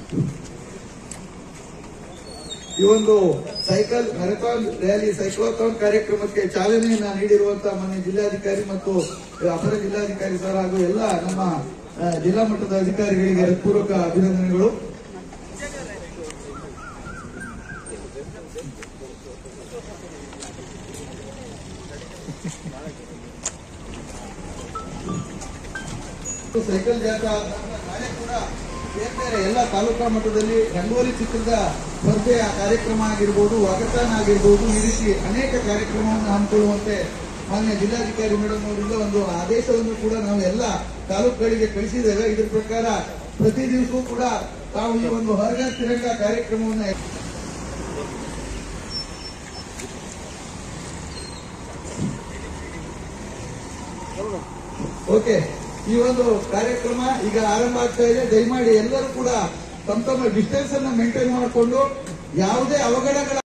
ಈ ಒಂದು cycle marathon rally cyclothon ಕಾರ್ಯಕ್ರಮಕ್ಕೆ ಚಾಲನೆಯನ್ನ ನೀಡಿರುವಂತಹ ಮಾನ್ಯ ಜಿಲ್ಲಾಧಿಕಾರಿ ಮತ್ತು ಅಪರ ಜಿಲ್ಲಾಧಿಕಾರಿ ಸರ್ ಹಾಗೂ ಎಲ್ಲ ನಮ್ಮ ಆ, ಜಿಲ್ಲಾ ಮಟ್ಟದ ಅಧಿಕಾರಿಗಳಿಗೆ ಹೃತ್ಪೂರ್ವಕ ಅಭಿನಂದನೆಗಳು ಸೈಕಲ್ ಜಾಥಾ ನಾಳೆ ಕೂಡ ಬೇರೆ ಬೇರೆ ಎಲ್ಲ ತಾಲೂಕಾ ಮಟ್ಟದಲ್ಲಿ ರಂಗೋಲಿ ಚಿತ್ರದ ಸ್ಪರ್ಧೆಯ ಕಾರ್ಯಕ್ರಮ ಆಗಿರ್ಬೋದು ವಾಕಥಾನ್ ಆಗಿರ್ಬೋದು ಈ ರೀತಿ ಅನೇಕ ಕಾರ್ಯಕ್ರಮವನ್ನು ಹಮ್ಮಿಕೊಳ್ಳುವಂತೆ ಮಾನ್ಯ ಜಿಲ್ಲಾಧಿಕಾರಿ ಮೇಡಮ್ ಅವರಿಂದ ಒಂದು ಆದೇಶವನ್ನು ಕೂಡ ನಾವು ಎಲ್ಲ ತಾಲೂಕುಗಳಿಗೆ ಕಳಿಸಿದ್ದೇವೆ ಇದ್ರ ಪ್ರಕಾರ ಪ್ರತಿ ದಿವಸವೂ ಕೂಡ ತಾವು ಈ ಒಂದು ಹೊರಗ ತಿರಂಗ ಕಾರ್ಯಕ್ರಮವನ್ನು ಓಕೆ ಈ ಒಂದು ಕಾರ್ಯಕ್ರಮ ಈಗ ಆರಂಭ ಆಗ್ತಾ ಇದೆ ದಯಮಾಡಿ ಎಲ್ಲರೂ ಕೂಡ ತಮ್ಮ ತಮ್ಮ ಡಿಸ್ಟೆನ್ಸ್ ಅನ್ನ ಮೇಂಟೈನ್ ಮಾಡಿಕೊಂಡು ಯಾವುದೇ ಅವಘಡಗಳ